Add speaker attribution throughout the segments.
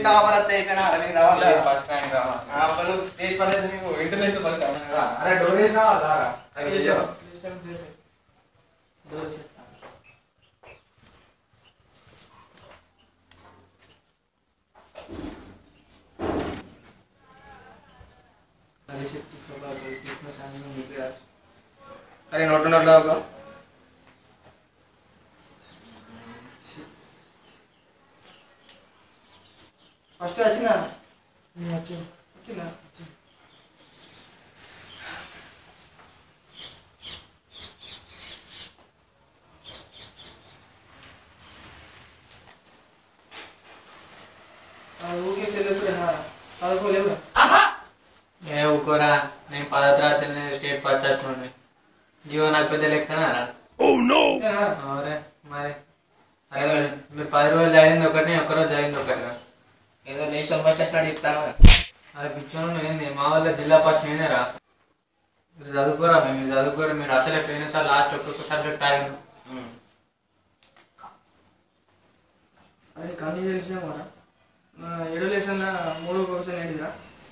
Speaker 1: Topper వస్తే అయిపోయినా అరే నీకు రావాలా
Speaker 2: ఫస్ట్ ర్యాంక్ రావాలి
Speaker 1: ఆ పనులు చేసి పడలేదు నీకు ఇంటర్నేషనల్ ఫస్ట్
Speaker 2: అరే డోర్ వేసినావా సారా
Speaker 1: అది చెయ్యవా? అరే నోట్ నోట్ ఒక
Speaker 3: ఫస్ట్ వచ్చిన వచ్చిన ఊరికే చెల్లెత్తున్నా చదువుకోలేవు
Speaker 2: ఏ ఊకోరా నేను పదో తరగతి స్టేట్ ఫస్ట్ వచ్చిన జీవో నాకు పెద్ద లెక్కనా రా అవురే మరి అరే మీరు పది రోజులు జరిగింది ఒకటి నేను ఒక్క రోజు జరిగింది ఒకటి రా
Speaker 1: ఏదో నేషనల్ ఫస్ట్ వచ్చినట్టు చెప్తాను
Speaker 2: అది పిచ్చోను ఏంది మా వాళ్ళ జిల్లా ఫస్ట్ నేనే రా మీరు చదువుకోరా మేము మీరు చదువుకోరా మీరు అసలే పోయిన సార్ లాస్ట్ ఒక్కొక్క సబ్జెక్ట్ ఆగాను
Speaker 3: అది కన్నీ తెలిసిన కూడా ఏడో లేసిన మూడో కొడుతుంది ఏంటిదా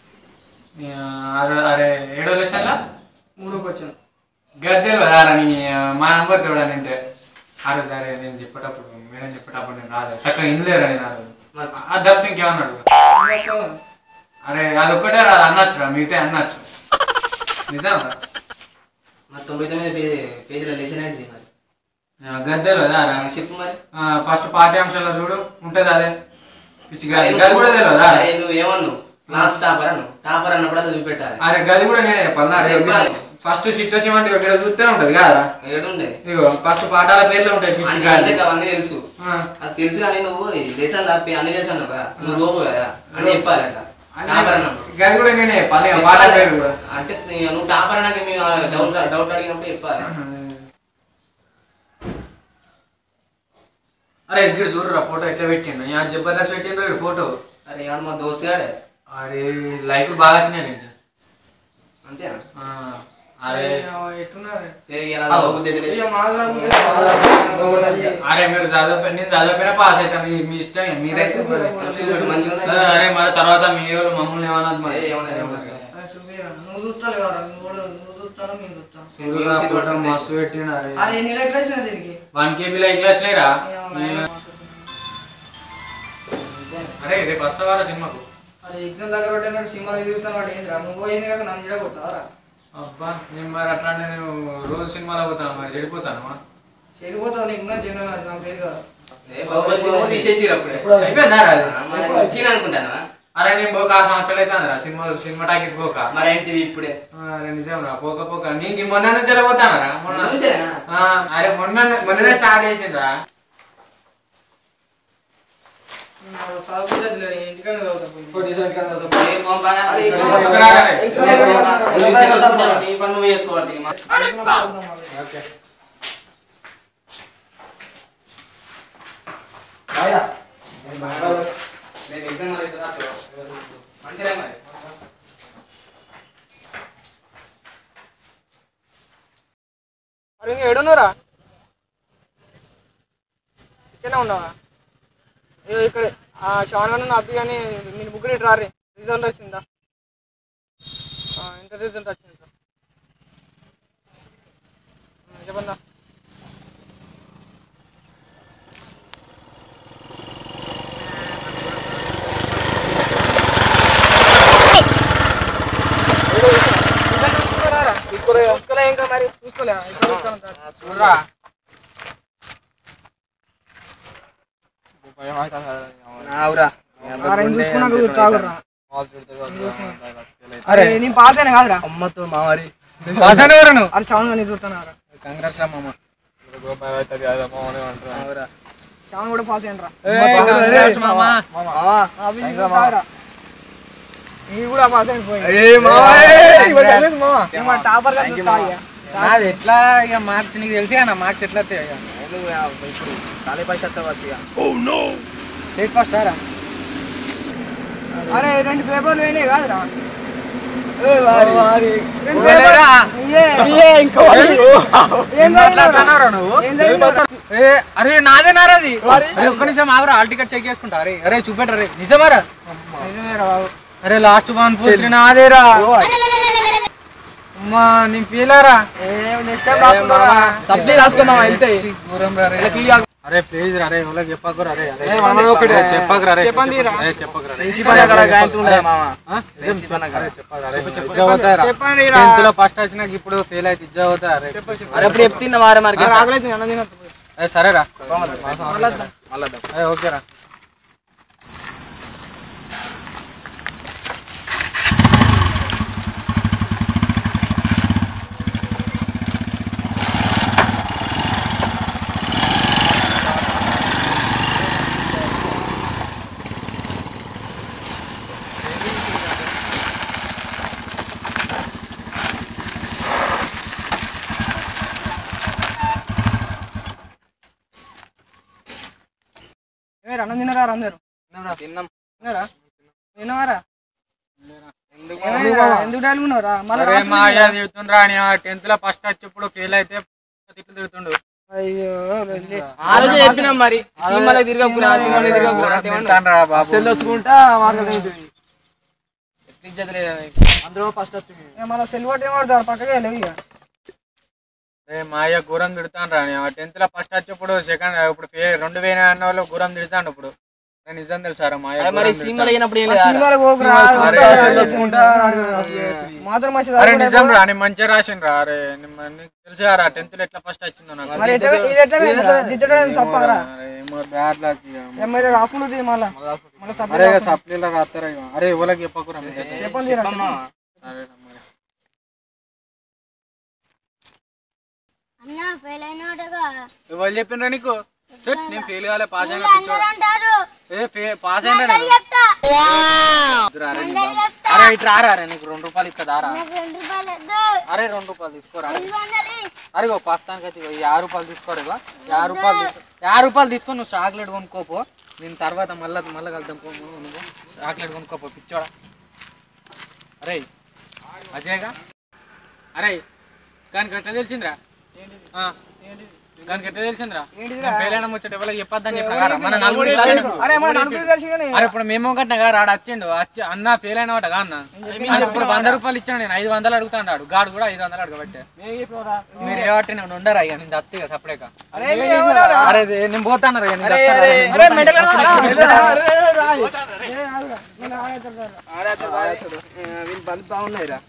Speaker 2: అరే ఏడో లక్షల
Speaker 3: మూడోకి వచ్చాను
Speaker 2: గద్దెలు రారా నీ మా నంబర్ చూడాలంటే అరే సరే నేను చెప్పేటప్పుడు మేడం చెప్పేటప్పుడు నేను రాలేదు చక్కగా ఇన్లేరా నేను ఆ రోజు అది తప్పితే ఇంకేమన్నాడు అరే అది ఒక్కటే రాదు అనొచ్చు మిగతా అనొచ్చు నిజం రా
Speaker 1: మరి తొంభై తొమ్మిది పేజీ పేజీలో లేచినట్టు మరి
Speaker 2: ఆ, గద్దెలు రారా
Speaker 1: ఆ, చెప్పు మరి
Speaker 2: ఫస్ట్ పాఠ్యాంశాల్లో చూడు ఉంటది అదే పిచ్చి గది గది కూడా తెలియదా
Speaker 1: అరే, నువ్వు ఏమన్నావు క్లాస్ టాపర్ అను టాపర్ అన్నప్పుడు అది చూపెట్టాలి
Speaker 2: అరే గది కూడా నేనే చెప్పాలి
Speaker 1: చెప్పాలి.
Speaker 2: ఫస్ట్ సిట్ట సిమెంట్ ఇక్కడ చూస్తేనే ఉంటది కదా
Speaker 1: ఏడుండే
Speaker 2: ఇగో ఫస్ట్ పాఠాల పేర్లు ఉంటాయి పిచ్చి
Speaker 1: అన్ని
Speaker 2: గాలి
Speaker 1: అంటే అవన్నీ తెలుసు
Speaker 2: ఆ.
Speaker 1: అది తెలుసు కానీ నువ్వు దేశాలు తప్పి అన్ని తెలుసు అన్నావు కదా నువ్వు రోబు కదా అని చెప్పాలంట టాపర్ అన్నప్పుడు
Speaker 2: గది కూడా నేనే చెప్పాలి ఇక పాఠ
Speaker 1: చెప్పాలి.
Speaker 2: పేరు కూడా
Speaker 1: అంటే నీ- నువ్వు టాపర్ అన్నాక మేము డౌట్ డౌట్ అడిగినప్పుడు చెప్పాలి
Speaker 2: అరే ఇక్కడ చూడరా ఫోటో ఎట్లా పెట్టిండు యా జబర్దస్త్ పెట్టిండ్రు ఈ ఫోటో
Speaker 1: అరే ఏమన్నా మా దోస్తు గాడే
Speaker 2: అరే లైక్ బాగా వచ్చినాయి నీకు
Speaker 1: అంతేనా
Speaker 2: ఆ, అరే
Speaker 3: ఎట్టున్నారు
Speaker 1: ఏ, ఇలా చదవబుద్ధి అయితే లేదు.
Speaker 3: ఇక మాదా
Speaker 2: అరే మీరు చదువు నేను చదవకపోయినా పాస్ అవుతాను మీ- మీ ఇష్టం మీరైతే
Speaker 1: చూడు, మంచిగా ఉంది.
Speaker 2: సరే అరే మరి తర్వాత మీ వాళ్ళు మమ్మల్ని ఏమన్నది మరి
Speaker 1: ఏ, ఏమన్నది, ఏమన్నది.
Speaker 3: నువ్వు చూస్తాను కదా నువ్వు నువ్వు చూస్తాను నేను చూస్తాను
Speaker 2: చూడురా, ఫోటో మస్తు పెట్టిండు అరే
Speaker 3: అది ఎన్ని లైక్ వేసిన దీనికి
Speaker 2: వన్ కేబీ లైక్ వచ్చినాయిరా అరే రేపు వస్తావారా సినిమాకు
Speaker 3: అది ఎగ్జామ్ దగ్గర పెట్టినట్టు సినిమాలు తిరుగుతాను వాడు ఏంద్రా నువ్వు పోయింది కాక నన్ను కూడా కొడతావరా
Speaker 2: అబ్బా నేను మరి అట్లా అంటే నేను రోజు సినిమాలో పోతాను మరి చెడిపోతాను
Speaker 3: చెడిపోతావు నీకు ఉన్న జనం అది నాకు లేదు కదా
Speaker 1: ఏ, బాహుబలి సినిమా తీసేసిర్రు అప్పుడే
Speaker 2: అయిపోయిందా అది
Speaker 1: ఆ, మరి వచ్చింది అనుకుంటానా
Speaker 2: అరే నేను పోక ఆరు సంవత్సరాలు అవుతుందిరా సినిమా సినిమా టాకీస్ పోక
Speaker 1: మరి ఏంటివి ఇప్పుడే
Speaker 2: అరే నిజం రా పోక పోక నీకు మొన్న నుంచి ఎలా పోతానరా మొన్న
Speaker 1: నుంచేనా?
Speaker 2: ఆ, అరే మొన్న మొన్ననే స్టార్ట్ చేసిండ్రా
Speaker 3: చదువుకోలేదు ఇంటికాడ చదువుతాను
Speaker 1: ఏ, పంపా.
Speaker 3: అరే,
Speaker 1: ఏ,
Speaker 3: ఎగ్జామ్
Speaker 1: పంపా.
Speaker 2: ఎక్కడ రాలే?
Speaker 1: ఏ, పంపా. నువ్వు సెల్ కొట్టుకుంటావు, నీ పని నువ్వు చేసుకోవాలి ఇక. నేను ఎగ్జామ్ రాసి రాస్తా. మంచిదే మరి
Speaker 3: మరి ఇంకా ఏడున్నారా ఇక్కడనే ఉన్నావా ఏ ఇక్కడ ఆ శ్రవణ్ అప్పి కానీ మీరు ముగ్గురు ఇటు రారి రిజల్ట్ వచ్చిందా ఆ, ఇంటర్ రిజల్ట్ వచ్చింది సార్ ఆ, చెప్పందా చూసుకున్నారా చూసుకోలే ఇంకా మరి చూసుకోలే ఇక్కడ చూస్తాను సార్
Speaker 2: చూడరా
Speaker 1: అవురా
Speaker 3: ఆరెంజ్ చూసుకున్నాక తాగురా అరే నేను పాస్ అయినా కాదురా
Speaker 1: అమ్మతో మావాడి
Speaker 2: పాస్ అయిన ఎవరు నువ్వు
Speaker 3: అది శ్రవణ్ నేను చూస్తాను
Speaker 2: కంగ్రెస్ రా మామ
Speaker 1: అవురా
Speaker 3: శ్రవణ్ కూడా పాస్ అయినరా
Speaker 2: Congrats మామ
Speaker 3: అవి తాగురా నేను కూడా పాస్ అయిపోయి టాపర్ గా చూస్తా ఇక.
Speaker 2: నాది ఎట్లా ఇక మార్క్స్ నీకు తెలిసి నా మార్క్స్ ఎట్లా వస్తాయి ఇక
Speaker 1: ఇప్పుడు తాలే పైసా వస్తాయి
Speaker 2: స్టేట్ ఫస్ట్ రా
Speaker 3: అరే రెండు పేపర్లు పోయినాయి కాదురా
Speaker 2: లేరా?
Speaker 3: ఏం
Speaker 2: మాట్లాడుతున్నావురా నువ్వు
Speaker 3: ఏం జరిగింది?
Speaker 2: ఏ, అరే నాదేనారా అది అరే ఒక్క నిమిషం ఆగురా హాల్ టికెట్ చెక్ చేసుకుంటా అరే అరే చూపెట్టు అరే నిజమారా
Speaker 3: నిజమేరా బాబు
Speaker 2: అరే లాస్ట్ వన్ పూర్తి నాదేరా అమ్మా నేను ఫీలారా
Speaker 3: ఏ నెక్స్ట్ టైం రాసుకుంటారా
Speaker 1: సబ్సిడీ రాసుకోమా వెళ్తాయి
Speaker 2: ఘోరం రా రే. అరే ప్లీజ్ రా రే వాళ్ళకి చెప్పకురా రే అరే
Speaker 3: ఒకటే.
Speaker 2: అరే, చెప్పకురా రే
Speaker 3: చెప్పండి రా.
Speaker 2: అరే చెప్పకురా రే ఆ? అరే, చెప్పకురా రే. ఇజ్జ అవుతారా?
Speaker 3: చెప్పండి రా.
Speaker 2: టెన్త్ లో ఫస్ట్ వచ్చినాక ఇప్పుడు ఫెయిల్ అయితే ఇజ్జ అవుతారా రే.
Speaker 1: అరే ఇప్పుడు చెప్తున్నా వారే మరి
Speaker 3: నాకు ఆకలి అవుతుంది, అన్నం తినొద్దు.
Speaker 2: అరే సరేరా
Speaker 3: మళ్ళొద్దాం.
Speaker 2: అరే ఓకేరా
Speaker 3: ఏ అన్నం తినరా అందరు
Speaker 1: తిన్నాం
Speaker 3: తిన్నారా తినవారా ఏమైందిరా? ఎందుకు డల్గున్నావురా మళ్ళీ
Speaker 2: అరే మా అయ్య తిడుతుండ్రా అని టెన్త్ లో ఫస్ట్ వచ్చేప్పుడు ఫెయిల్ అయితే తిట్లు తిడుతుండు
Speaker 3: అయ్యో వెళ్ళి.
Speaker 1: ఆ రోజు చెప్పినాం మరి సినిమాలో తిరగకురా సినిమాలో తిరగకురా అంటే ఏమన్నా?
Speaker 2: తింటాన్రా బాబు
Speaker 1: ఇజ్జత లేదా నీకు?
Speaker 3: ఏ మళ్ళీ సెల్ కొట్టి ఏం పడతాడు పక్కకే వెళ్ళవు ఇక
Speaker 2: అరే మా అయ్య ఘోరం తిడుతాను రా టెన్త్ లో ఫస్ట్ వచ్చేప్పుడు సెకండ్ ఇప్పుడు ఫెయిల్ రెండు వేల అన్న వాళ్ళు ఘోరం తిడుతాండు ఇప్పుడు నేను నిజం తెలుసారా మా అయ్య
Speaker 1: అరే మరి
Speaker 2: ఘోరం
Speaker 1: సినిమాలో
Speaker 2: తిడతాండు.
Speaker 1: అయినప్పుడు ఏం
Speaker 3: ఆ
Speaker 1: లేదా
Speaker 3: సినిమాలకు పోకురా
Speaker 2: అరే,
Speaker 3: అంతా
Speaker 2: సెల్
Speaker 3: తెచ్చుకుంటా. మాత్రం మంచిది
Speaker 2: అరే నిజం రా నేను మంచిగా రాసిండ్రా అరే నిమ్మ- నీకు తెలుసు రా టెన్త్ లో ఎట్లా ఫస్ట్ వచ్చిందో నాకు
Speaker 3: మరి ఎట్లా ఇది ఎట్లా పోయిందిరా? దిద్దడం ఏం తప్పరా
Speaker 2: అరే ఏమో బ్యాడ్ లక్ ఇక.
Speaker 3: ఏ మరి రాసుకుంటుంది మళ్ళా మళ్ళీ సపరేట్
Speaker 2: అరే ఇక సప్లీలో రాస్తారా ఇక. అరే ఎవరికి చెప్పకురా మీ దగ్గర.
Speaker 3: చెప్పండి రా, చెప్పండి.
Speaker 2: సరేరా మరి.
Speaker 4: అన్న ఫెయిల్ అయినట్టుగా
Speaker 2: ఎవరు చెప్పిండ్రా నీకు చెట్, నేను ఫెయిల్ కాలే పాస్ అయినా
Speaker 4: అందరూ అంటారు
Speaker 2: ఏ ఫే- పాస్ అయినా నేను.
Speaker 4: చెప్తా
Speaker 2: వద్దురా అరే నీ బాబు. అరే ఇటు రారా అరే నీకు రెండు రూపాయలు ఇస్తుందా రా
Speaker 4: నాకు రెండు రూపాయలు వద్దు
Speaker 2: అరే రెండు రూపాయలు తీసుకోరా
Speaker 4: ఐదు వందలు
Speaker 2: అరే గో ప్రస్తుతానికి అయితే ఇగో ఈ యాభై రూపాయలు తీసుకోరు ఇగో యాభై రూపాయలు తీసుకో యాభై రూపాయలు తీసుకొని నువ్వు చాక్లెట్ కొనుక్కోపో నేను తర్వాత మళ్ళీ మళ్ళీ కలుద్దాం పో నువ్వు నువ్వు చాక్లెట్ కొనుక్కోపో పిచ్చోడా అరే అజయ్గా అరే కానీ ఎట్లా తెలిసిందిరా ఆ. కానీ ఎట్లా తెలిసిందిరా పేలైన ముచ్చట ఎవరికి చెప్పొద్దని చెప్పిన మన నలుగురు ఇట్లానే ఉన్నాం.
Speaker 3: అరే మన నలుగురు కలిసి కానీ
Speaker 2: అరే ఇప్పుడు మేము కట్టిన గారు ఆడ వచ్చిండు వచ్చి అన్న ఫెయిల్ అయిన వాట అన్న అది ఇప్పుడు వంద రూపాయలు ఇచ్చాను నేను ఐదు వందలు అడుగుతాడు గాడు కూడా ఐదు వందలు అడగబట్టే మీరు ఏవట్టి నేను ఉండరా ఇక నేను దత్తిగా సపరేట్గా
Speaker 3: అరే మీరు ఎవరురా?
Speaker 2: అరే ఇది నేను పోతాను రా, నేను దత్తా రా, నేను
Speaker 3: అరే
Speaker 2: పోతాను.
Speaker 3: మెంటల్ గా రా. ఏ, ఆగురా. నేను ఆడేస్తాను రా.
Speaker 1: వీళ్ళు బల్బ్ బాగున్నాయి రా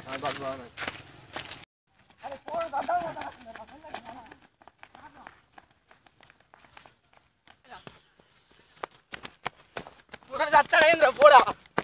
Speaker 1: పోడా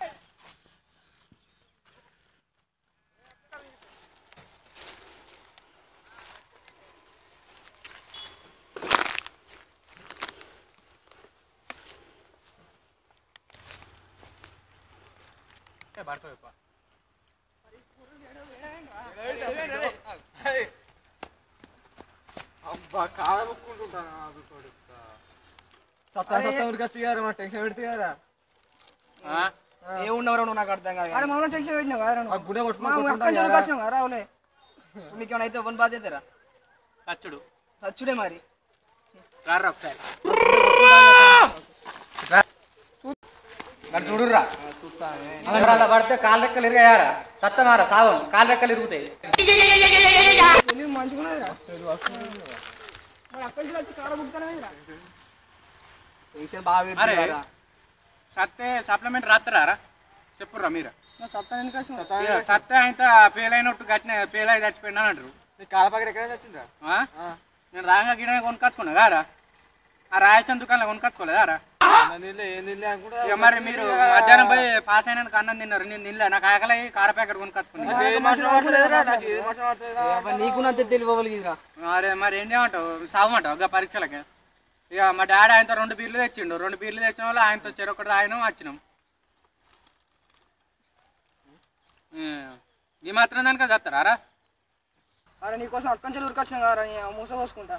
Speaker 1: సత్తా సత్తా ఉరికొచ్చి గారు మా టెన్షన్ పెడితే కదా
Speaker 2: ఆ?
Speaker 1: ఏమున్నవరా నువ్వు నాకు అర్థం కాదు
Speaker 3: అరే మమ్మల్ని టెన్షన్ పెట్టినావు కదా నువ్వు?
Speaker 1: గుడే
Speaker 3: మా అక్క చెరుకు వచ్చినావు కదా రావులే
Speaker 1: నీకేమైనా అయితే ఎవరిని బాధ్యతరా
Speaker 2: సచ్చుడు
Speaker 1: సచ్చుడే మరి
Speaker 2: రారా ఒకసారి మరి చూడుర్రా అలా అలా పడితే కాలు రెక్కలు ఇరిగాయారా సత్తమారా సావం కాలు రెక్కలు ఇరుగుతాయి
Speaker 3: తెలివి మంచిగా ఉన్నదిరా. మరి అక్కడి నుంచి వచ్చి కార బుక్తానే
Speaker 1: టెన్షన్ బాగా
Speaker 2: అరే
Speaker 1: పెడుతున్నారా
Speaker 2: సత్తే సప్లిమెంట్ రాత్రారా చెప్పుర్రా మీరు
Speaker 3: సత్తా ఎందుకు వచ్చినావు?
Speaker 2: ఇక సత్తే ఆయన ఫెయిల్ అయినట్టు గట్టిన ఫెయిల్ అయి చచ్చిపోయినా అంటారు
Speaker 1: కాలపాకర ఎక్కడ వచ్చిందా
Speaker 2: ఆ? నేను రాగా గిడ కొనుక్కొచ్చుకున్నా కారా ఆ రాయచంద్ర దుకాణంలో కొనుక్కొచ్చుకోలేదా రా
Speaker 1: నీళ్ళు ఏం నీళ్ళు అనుకుంటా
Speaker 2: ఇక మరి మీరు మధ్యాహ్నం పోయి పాస్ అయినాక అన్నం తిన్నారు నేను తినలే నాకు ఆకలి అయ్యి కార ప్యాకెట్ కొనుక్కొచ్చుకున్నా
Speaker 1: నీకున్నంత తెలియవలిగిరా
Speaker 2: మరి మరి ఏం చేయమంటావు సాగమంటావు ఒక పరీక్షలకి ఇక మా డాడీ ఆయనతో రెండు బీర్లు తెచ్చిండు రెండు బీర్లు తెచ్చిన వాళ్ళు ఆయనతో చెరొకటి ఆయన వచ్చినాం ఈ మాత్రం దానిక చేస్తారా రా
Speaker 3: అరే నీకోసం అక్కడి నుంచి ఉరికొచ్చినావు కదా నీ మూస పోసుకుంటా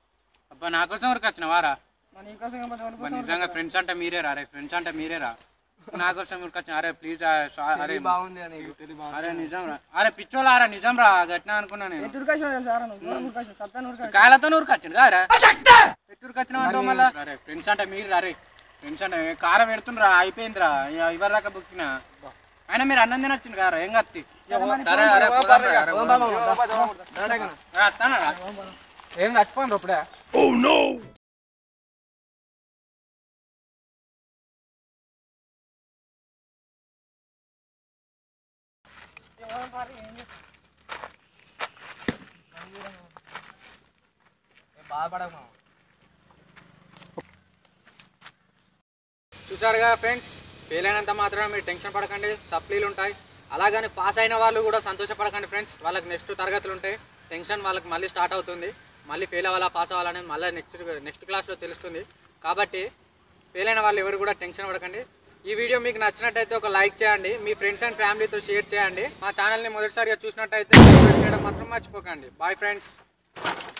Speaker 2: అబ్బా నా కోసం వరకు వచ్చినావా రా
Speaker 3: మరి నీకోసం ఏం పోతే ఎవరి
Speaker 2: అబ్బా,
Speaker 3: కోసం
Speaker 2: నిజంగా ఫ్రెండ్స్ అంటే మీరే రా రే ఫ్రెండ్స్ అంటే మీరే రా నా కోసం ఉరికొచ్చిన అరే ప్లీజ్ అరే
Speaker 3: బాగుంది అని
Speaker 2: అరే నిజం రా అరే పిచ్చోలా అరే నిజం రా గట్టినా అనుకున్నా నేను
Speaker 3: తుర్కాసిన తెలుసా నువ్వు దూరం ఉరికాసిన సత్తాను ఉరికాసిన
Speaker 2: కాయలతో ఉరికొచ్చింది కారా ఎట్టు ఉరికొచ్చిన అంటావు మళ్ళా అరే ఫ్రెండ్స్ అంటే మీరు అరే ఫ్రెండ్స్ అంటే కారం పెడుతుండ్రా అయిపోయిందిరా ఇవరి దాకా బుక్కిన అయినా మీరు అన్నం తినొచ్చింది కారా ఏం కత్తి సరే అరే పోదాం రా, అరే పోదాం. రా, వస్తానా రా?
Speaker 3: ఏం చచ్చిపోయింది ఇప్పుడే బాధపడకు
Speaker 2: చూసారుగా ఫ్రెండ్స్ ఫెయిల్ అయినంత మాత్రమే మీరు టెన్షన్ పడకండి సప్లీలు ఉంటాయి అలాగని పాస్ అయిన వాళ్ళు కూడా సంతోషపడకండి ఫ్రెండ్స్ వాళ్ళకి నెక్స్ట్ తరగతులు ఉంటాయి టెన్షన్ వాళ్ళకి మళ్ళీ స్టార్ట్ అవుతుంది మళ్ళీ ఫెయిల్ అవ్వాలా పాస్ అవ్వాలనేది మళ్ళీ నెక్స్ట్ నెక్స్ట్ క్లాస్లో తెలుస్తుంది కాబట్టి ఫెయిల్ అయిన వాళ్ళు ఎవరు కూడా టెన్షన్ పడకండి ఈ వీడియో మీకు నచ్చినట్టయితే ఒక లైక్ చేయండి మీ ఫ్రెండ్స్ అండ్ ఫ్యామిలీతో షేర్ చేయండి మా ఛానల్ని మొదటిసారిగా చూసినట్టయితే సబ్స్క్రైబ్ చేయడం మాత్రం మర్చిపోకండి బాయ్ ఫ్రెండ్స్